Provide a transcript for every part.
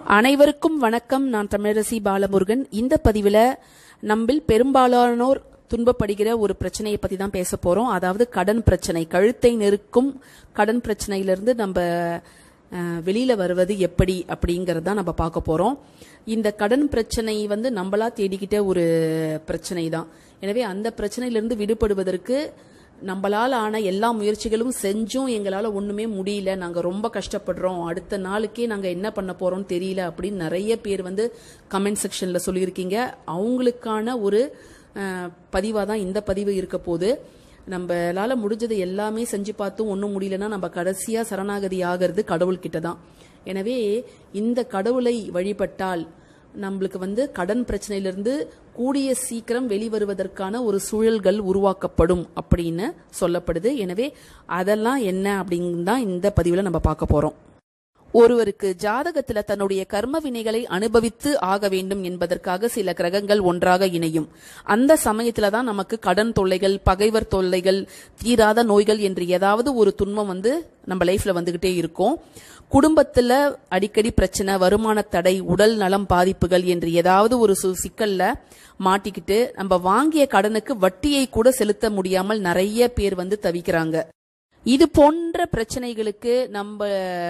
அனைவருக்கும் வணக்கம் நான் தமிழரசி பாலமுருகன் இந்த பதிவில் நம்மில் பெரும்பாலானோர் துன்பப்படுகிற ஒரு பிரச்சனையை பத்தி தான் பேச போறோம் அதாவது கடன் பிரச்சனை கழுத்தை நெருக்கும் கடன் பிரச்சனையிலிருந்து நம்ம அஹ், வெளியில வருவது எப்படி அப்படிங்கறது தான் நம்ம பார்க்க போறோம் இந்த கடன் பிரச்சனை வந்து நம்மளா தேடிக்கிட்ட ஒரு பிரச்சனை தான் எனவே அந்த பிரச்சனையிலிருந்து விடுபடுவதற்கு நம்மளால ஆன எல்லா முயற்சிகளும் செஞ்சும் எங்களால ஒண்ணுமே முடியல நாங்க ரொம்ப கஷ்டப்படுறோம் அடுத்த நாளுக்கே நாங்க என்ன பண்ண போறோம் தெரியல அப்படின்னு நிறைய பேர் வந்து கமெண்ட் செக்ஷன்ல சொல்லியிருக்கீங்க அவங்களுக்கான ஒரு பதிவாக தான் இந்த பதிவு இருக்க போது நம்மளால முடிஞ்சது எல்லாமே செஞ்சு பார்த்தும் ஒன்றும் முடியலன்னா நம்ம கடைசியா சரணாகதி ஆகிறது கடவுள்கிட்ட தான் எனவே இந்த கடவுளை வழிபட்டால் நம்மளுக்கு வந்து கடன் பிரச்சனையிலிருந்து கூடிய சீக்கிரம் வெளிவருவதற்கான ஒரு சூழல்கள் உருவாக்கப்படும் அப்படின்னு சொல்லப்படுது எனவே அதெல்லாம் என்ன அப்படின்னு தான் இந்த பதிவில் நம்ம பார்க்க போறோம் ஒருவருக்கு ஜாதகத்துல தன்னுடைய கர்ம வினைகளை அனுபவித்து ஆக வேண்டும் என்பதற்காக சில கிரகங்கள் ஒன்றாக இணையும் அந்த சமயத்துல தான் நமக்கு கடன் தொல்லைகள் பகைவர் தொல்லைகள் தீராத நோய்கள் என்று ஏதாவது ஒரு துன்பம் வந்து நம்ம லைஃப்ல வந்துகிட்டே இருக்கும் குடும்பத்துல அடிக்கடி பிரச்சனை வருமான தடை உடல் நலம் பாதிப்புகள் என்று ஏதாவது ஒரு சு- சிக்கல்ல மாட்டிக்கிட்டு நம்ம வாங்கிய கடனுக்கு வட்டியை கூட செலுத்த முடியாமல் நிறைய பேர் வந்து தவிக்கிறாங்க இது போன்ற பிரச்சனைகளுக்கு நம்ம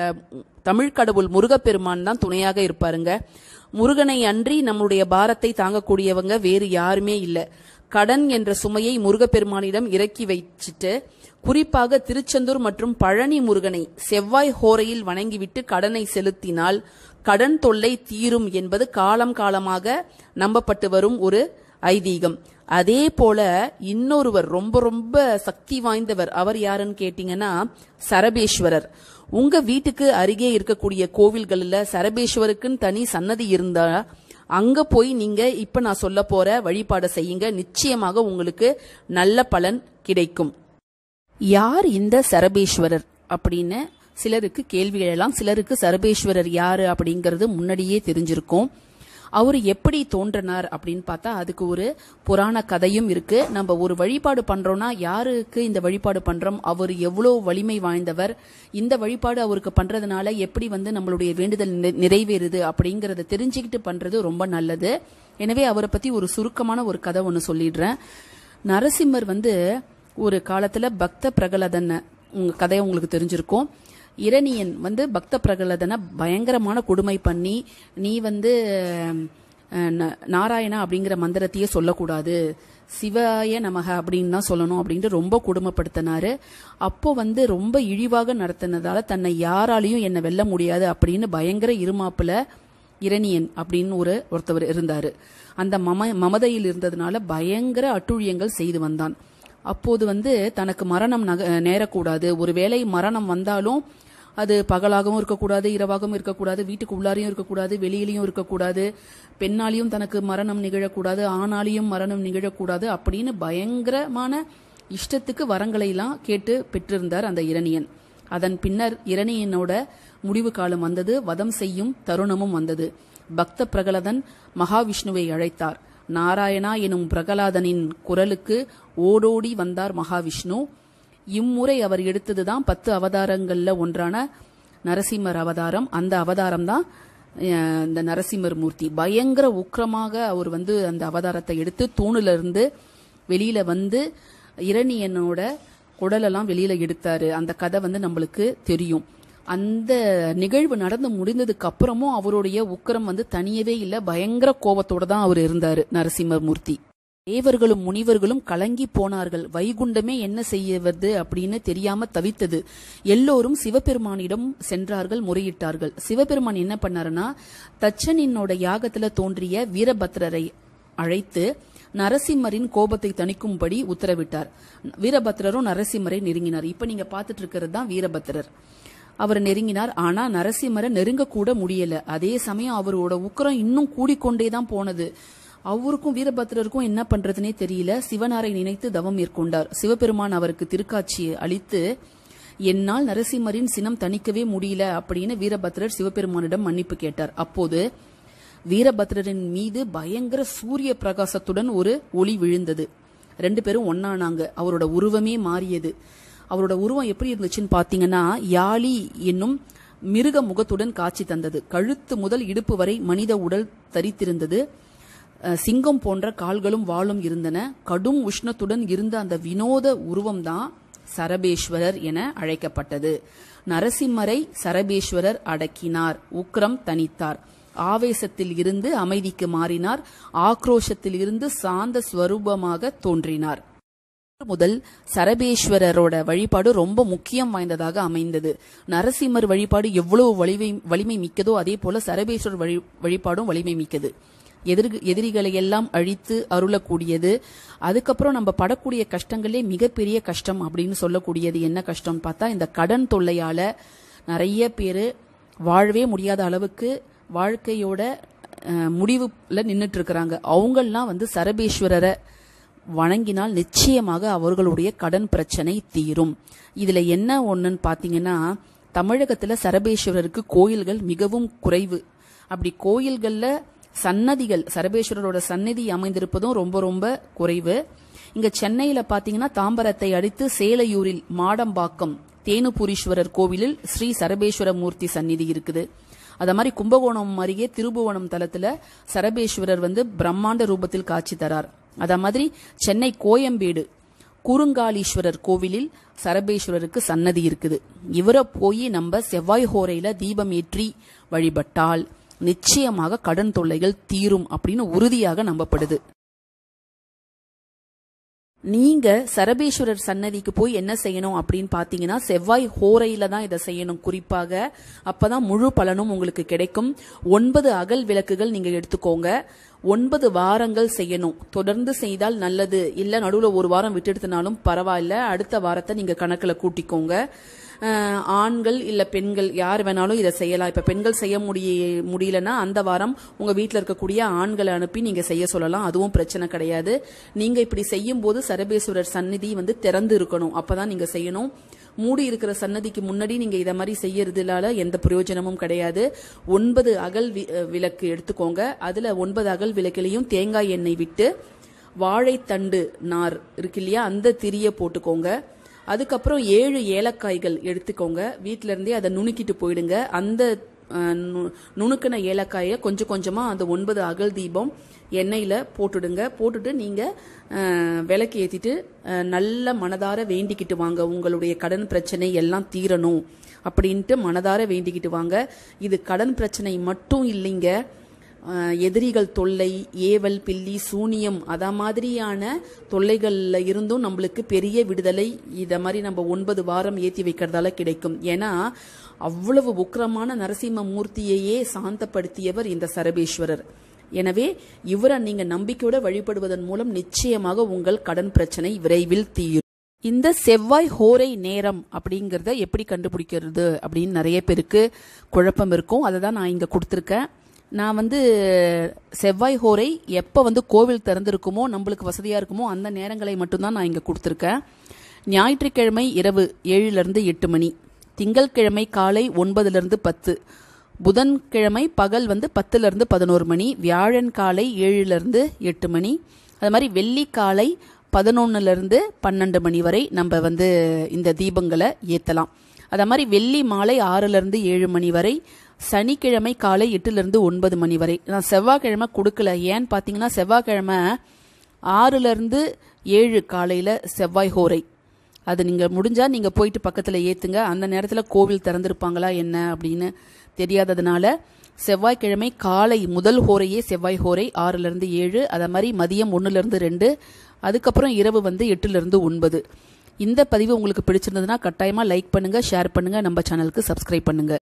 தமிழ் கடவுள் முருகப்பெருமான் தான் துணையாக இருப்பாருங்க முருகனை அன்றி நம்மளுடைய பாரத்தை தாங்கக்கூடியவங்க வேறு யாருமே இல்ல கடன் என்ற சுமையை முருகப்பெருமானிடம் இறக்கி வச்சிட்டு குறிப்பாக திருச்செந்தூர் மற்றும் பழனி முருகனை செவ்வாய் ஹோரையில் வணங்கிவிட்டு கடனை செலுத்தினால் கடன் தொல்லை தீரும் என்பது காலம் காலமாக நம்பப்பட்டு வரும் ஒரு ஐதீகம் அதே போல இன்னொருவர் ரொம்ப ரொம்ப சக்தி வாய்ந்தவர் அவர் யாருன்னு கேட்டீங்கன்னா சரபேஸ்வரர் உங்க வீட்டுக்கு அருகே இருக்கக்கூடிய கோவில்கள்ல சரபேஸ்வருக்குன்னு தனி சன்னதி இருந்தா அங்க போய் நீங்க இப்ப நான் சொல்ல போற வழிபாடை செய்யுங்க நிச்சயமாக உங்களுக்கு நல்ல பலன் கிடைக்கும் யார் இந்த சரபேஸ்வரர் அப்படின்னு சிலருக்கு கேள்வி எழலாம் சிலருக்கு சரபேஸ்வரர் யாரு அப்படிங்கறது முன்னாடியே தெரிஞ்சிருக்கும் அவர் எப்படி தோன்றினார் அப்படின்னு பார்த்தா அதுக்கு ஒரு புராண கதையும் இருக்கு நம்ம ஒரு வழிபாடு பண்றோம்னா யாருக்கு இந்த வழிபாடு பண்றோம் அவர் எவ்வளவு வலிமை வாய்ந்தவர் இந்த வழிபாடு அவருக்கு பண்றதுனால எப்படி வந்து நம்மளுடைய வேண்டுதல் நிறை- நிறைவேறுது அப்படிங்கறத தெரிஞ்சுக்கிட்டு பண்றது ரொம்ப நல்லது எனவே அவரை பத்தி ஒரு சுருக்கமான ஒரு கதை ஒன்னு சொல்லிடுறேன் நரசிம்மர் வந்து ஒரு காலத்துல பக்த பிரகலதன் உங்க கதை உங்களுக்கு தெரிஞ்சிருக்கும் இரணியன் வந்து பக்த பிரகலதனை பயங்கரமான கொடுமை பண்ணி நீ வந்து அஹ், ந- நாராயணா அப்படிங்கிற மந்திரத்தையே சொல்லக்கூடாது சிவாய நமக அப்படின்னு தான் சொல்லணும் அப்படின்ட்டு ரொம்ப கொடுமைப்படுத்தினாரு அப்போ வந்து ரொம்ப இழிவாக நடத்தினதால தன்னை யாராலையும் என்னை வெல்ல முடியாது அப்படின்னு பயங்கர இருமாப்புல இரணியன் அப்படின்னு ஒரு ஒருத்தவர் இருந்தாரு அந்த மம மமதையில் இருந்ததுனால பயங்கர அட்டுழியங்கள் செய்து வந்தான் அப்போது வந்து தனக்கு மரணம் நக நேரக்கூடாது ஒருவேளை மரணம் வந்தாலும் அது பகலாகவும் இருக்கக்கூடாது இரவாகவும் இருக்கக்கூடாது வீட்டுக்கு உள்ளாரையும் இருக்கக்கூடாது வெளியிலையும் இருக்கக்கூடாது பெண்ணாலையும் தனக்கு மரணம் நிகழக்கூடாது ஆணாலையும் மரணம் நிகழக்கூடாது அப்படின்னு பயங்கரமான இஷ்டத்துக்கு வரங்களை எல்லாம் கேட்டு பெற்றிருந்தார் அந்த இரணியன் அதன் பின்னர் இரணியனோட முடிவு காலம் வந்தது வதம் செய்யும் தருணமும் வந்தது பக்த பிரகலதன் மகாவிஷ்ணுவை அழைத்தார் நாராயணா எனும் பிரகலாதனின் குரலுக்கு ஓடோடி வந்தார் மகாவிஷ்ணு இம்முறை அவர் எடுத்ததுதான் பத்து அவதாரங்கள்ல ஒன்றான நரசிம்மர் அவதாரம் அந்த அவதாரம் தான் அஹ், இந்த நரசிம்மர் மூர்த்தி பயங்கர உக்கிரமாக அவர் வந்து அந்த அவதாரத்தை எடுத்து தூணுல இருந்து வெளியில வந்து இரணியனோட குடலெல்லாம் வெளியில எடுத்தாரு அந்த கதை வந்து நம்மளுக்கு தெரியும் அந்த நிகழ்வு நடந்து முடிந்ததுக்கு அப்புறமும் அவருடைய உக்கிரம் வந்து தனியவே இல்ல பயங்கர கோபத்தோட தான் அவர் இருந்தாரு நரசிம்மர் மூர்த்தி தேவர்களும் முனிவர்களும் கலங்கி போனார்கள் வைகுண்டமே என்ன செய்வது அப்படின்னு தெரியாம தவித்தது எல்லோரும் சிவபெருமானிடம் சென்றார்கள் முறையிட்டார்கள் சிவபெருமான் என்ன பண்ணாருன்னா தச்சனினோட யாகத்துல தோன்றிய வீரபத்ரரை அழைத்து நரசிம்மரின் கோபத்தை தணிக்கும்படி உத்தரவிட்டார் வீரபத்ரரும் நரசிம்மரை நெருங்கினார் இப்ப நீங்க பார்த்துட்டு இருக்கிறது தான் வீரபத்ரர் அவர் நெருங்கினார் ஆனா நரசிம்மரை நெருங்க கூட முடியல அதே சமயம் அவரோட உக்கிரம் இன்னும் கூடிக்கொண்டே தான் போனது அவருக்கும் வீரபத்ரருக்கும் என்ன பண்றதுனே தெரியல சிவனாரை நினைத்து தவம் மேற்கொண்டார் சிவபெருமான் அவருக்கு திருக்காட்சியை அளித்து என்னால் நரசிம்மரின் சினம் தணிக்கவே முடியல அப்படின்னு வீரபத்ரர் சிவபெருமானிடம் மன்னிப்பு கேட்டார் அப்போது வீரபத்ரரின் மீது பயங்கர சூரிய பிரகாசத்துடன் ஒரு ஒளி விழுந்தது ரெண்டு பேரும் ஒன்னானாங்க அவரோட உருவமே மாறியது அவரோட உருவம் எப்படி இருந்துச்சுன்னு பாத்தீங்கன்னா யாழி என்னும் மிருக முகத்துடன் காட்சி தந்தது கழுத்து முதல் இடுப்பு வரை மனித உடல் தரித்திருந்தது அஹ், சிங்கம் போன்ற கால்களும் வாளும் இருந்தன கடும் உஷ்ணத்துடன் இருந்த அந்த வினோத உருவம்தான் சரபேஸ்வரர் என அழைக்கப்பட்டது நரசிம்மரை சரபேஸ்வரர் அடக்கினார் உக்ரம் தனித்தார் ஆவேசத்தில் இருந்து அமைதிக்கு மாறினார் ஆக்ரோஷத்தில் இருந்து சாந்த ஸ்வரூபமாக தோன்றினார் முதல் சரபேஸ்வரரோட வழிபாடு ரொம்ப முக்கியம் வாய்ந்ததாக அமைந்தது நரசிம்மர் வழிபாடு எவ்வளவு வலிமை வலிமை மிக்கதோ அதே போல சரபேஸ்வரர் வழி வழிபாடும் வலிமை மிக்கது எதிர் எதிரிகளை எல்லாம் அழித்து அருளக்கூடியது அதுக்கப்புறம் நம்ம படக்கூடிய கஷ்டங்களே மிகப்பெரிய கஷ்டம் அப்படின்னு சொல்லக்கூடியது என்ன கஷ்டம்னு பார்த்தா இந்த கடன் தொல்லையால நிறைய பேர் வாழவே முடியாத அளவுக்கு வாழ்க்கையோட அஹ், முடிவுல நின்னுட்டு இருக்கிறாங்க அவங்கெல்லாம் வந்து சரபேஸ்வரரை வணங்கினால் நிச்சயமாக அவர்களுடைய கடன் பிரச்சனை தீரும் இதுல என்ன ஒண்ணுன்னு பாத்தீங்கன்னா தமிழகத்துல சரபேஸ்வரருக்கு கோயில்கள் மிகவும் குறைவு அப்படி கோயில்கள்ல சன்னதிகள் சரபேஸ்வரரோட சன்னதி அமைந்திருப்பதும் ரொம்ப ரொம்ப குறைவு இங்க சென்னையில பாத்தீங்கன்னா தாம்பரத்தை அடுத்து சேலையூரில் மாடம்பாக்கம் தேனுபுரீஸ்வரர் கோவிலில் ஸ்ரீ சரபேஸ்வர மூர்த்தி சந்நிதி இருக்குது அத மாதிரி கும்பகோணம் அருகே திருபுவனம் தலத்துல சரபேஸ்வரர் வந்து பிரம்மாண்ட ரூபத்தில் காட்சி தரார் அத மாதிரி சென்னை கோயம்பேடு குறுங்காலீஸ்வரர் கோவிலில் சரபேஸ்வரருக்கு சன்னதி இருக்குது இவரை போய் நம்ம செவ்வாய் ஹோரையில தீபம் ஏற்றி வழிபட்டால் நிச்சயமாக கடன் தொல்லைகள் தீரும் அப்படின்னு உறுதியாக நம்பப்படுது நீங்க சரபேஸ்வரர் சன்னதிக்கு போய் என்ன செய்யணும் அப்படின்னு பாத்தீங்கன்னா செவ்வாய் ஹோரையில தான் இதை செய்யணும் குறிப்பாக அப்பதான் முழு பலனும் உங்களுக்கு கிடைக்கும் ஒன்பது அகல் விளக்குகள் நீங்க எடுத்துக்கோங்க ஒன்பது வாரங்கள் செய்யணும் தொடர்ந்து செய்தால் நல்லது இல்ல நடுவுல ஒரு வாரம் விட்டுடுத்தினாலும் பரவாயில்ல அடுத்த வாரத்தை நீங்க கணக்குல கூட்டிக்கோங்க அஹ், ஆண்கள் இல்ல பெண்கள் யார் வேணாலும் இதை செய்யலாம் இப்ப பெண்கள் செய்ய முடிய முடியலன்னா அந்த வாரம் உங்க வீட்ல இருக்கக்கூடிய ஆண்களை அனுப்பி நீங்க செய்ய சொல்லலாம் அதுவும் பிரச்சனை கிடையாது நீங்க இப்படி செய்யும் போது சரபேஸ்வரர் சந்நிதி வந்து திறந்து இருக்கணும் அப்பதான் நீங்க செய்யணும் மூடி இருக்கிற சன்னதிக்கு முன்னாடி நீங்க இத மாதிரி செய்யறதுனால எந்த பிரயோஜனமும் கிடையாது ஒன்பது அகல் வி- அஹ் விளக்கு எடுத்துக்கோங்க அதுல ஒன்பது அகல் விளக்கிலையும் தேங்காய் எண்ணெய் விட்டு வாழைத்தண்டு நார் இருக்கு இல்லையா அந்த திரிய போட்டுக்கோங்க அதுக்கப்புறம் ஏழு ஏலக்காய்கள் எடுத்துக்கோங்க வீட்ல இருந்தே அதை நுணுக்கிட்டு போயிடுங்க அந்த அஹ், நு- நுணுக்கின ஏலக்காயை கொஞ்சம் கொஞ்சமா அந்த ஒன்பது அகல் தீபம் எண்ணெயில போட்டுடுங்க போட்டுட்டு நீங்க அஹ், விளக்கு ஏத்திட்டு அஹ், நல்ல மனதார வேண்டிக்கிட்டு வாங்க உங்களுடைய கடன் பிரச்சனை எல்லாம் தீரணும் அப்படின்ட்டு மனதார வேண்டிக்கிட்டு வாங்க இது கடன் பிரச்சனை மட்டும் இல்லைங்க அஹ், எதிரிகள் தொல்லை ஏவல் பில்லி சூனியம் அத மாதிரியான தொல்லைகள்ல இருந்தும் நம்மளுக்கு பெரிய விடுதலை இத மாதிரி நம்ம ஒன்பது வாரம் ஏத்தி வைக்கிறதால கிடைக்கும் ஏன்னா அவ்வளவு உக்கிரமான நரசிம்ம மூர்த்தியையே சாந்தப்படுத்தியவர் இந்த சரபேஸ்வரர் எனவே இவரை நீங்க நம்பிக்கையோட வழிபடுவதன் மூலம் நிச்சயமாக உங்கள் கடன் பிரச்சனை விரைவில் தீரும் இந்த செவ்வாய் ஹோரை நேரம் அப்படிங்கறத எப்படி கண்டுபிடிக்கிறது அப்படின்னு நிறைய பேருக்கு குழப்பம் இருக்கும் அதை தான் நான் இங்க கொடுத்துருக்கேன் நான் வந்து செவ்வாய் ஹோரை எப்போ வந்து கோவில் திறந்திருக்குமோ நம்மளுக்கு வசதியா இருக்குமோ அந்த நேரங்களை மட்டும்தான் நான் இங்க கொடுத்துருக்கேன் ஞாயிற்றுக்கிழமை இரவு ஏழுலேருந்து எட்டு மணி திங்கட்கிழமை காலை ஒன்பதுலேருந்து பத்து புதன்கிழமை பகல் வந்து பத்துலேருந்து பதினோரு மணி வியாழன் காலை ஏழுலேருந்து எட்டு மணி அது மாதிரி வெள்ளி காலை பதினொன்னுலேருந்து பன்னெண்டு மணி வரை நம்ம வந்து இந்த தீபங்களை ஏற்றலாம் அதே மாதிரி வெள்ளி மாலை ஆறுலேருந்து ஏழு மணி வரை சனிக்கிழமை காலை எட்டுலேருந்து ஒன்பது மணி வரை நான் செவ்வாய்க்கிழமை கொடுக்கல ஏன்னு பார்த்தீங்கன்னா செவ்வாய்க்கிழமை ஆறுலேருந்து ஏழு காலையில் செவ்வாய் ஹோரை அது நீங்கள் முடிஞ்சால் நீங்கள் போயிட்டு பக்கத்தில் ஏற்றுங்க அந்த நேரத்தில் கோவில் திறந்திருப்பாங்களா என்ன அப்படின்னு தெரியாததுனால செவ்வாய்க்கிழமை காலை முதல் ஹோரையே செவ்வாய் ஹோரை ஆறுலேருந்து ஏழு அதை மாதிரி மதியம் ஒன்றுலேருந்து ரெண்டு அதுக்கப்புறம் இரவு வந்து எட்டுலேருந்து ஒன்பது இந்த பதிவு உங்களுக்கு பிடிச்சிருந்ததுன்னா கட்டாயமாக லைக் பண்ணுங்கள் ஷேர் பண்ணுங்கள் நம்ம சேனலுக்கு சப்ஸ்கிரைப் பண்ணுங்கள்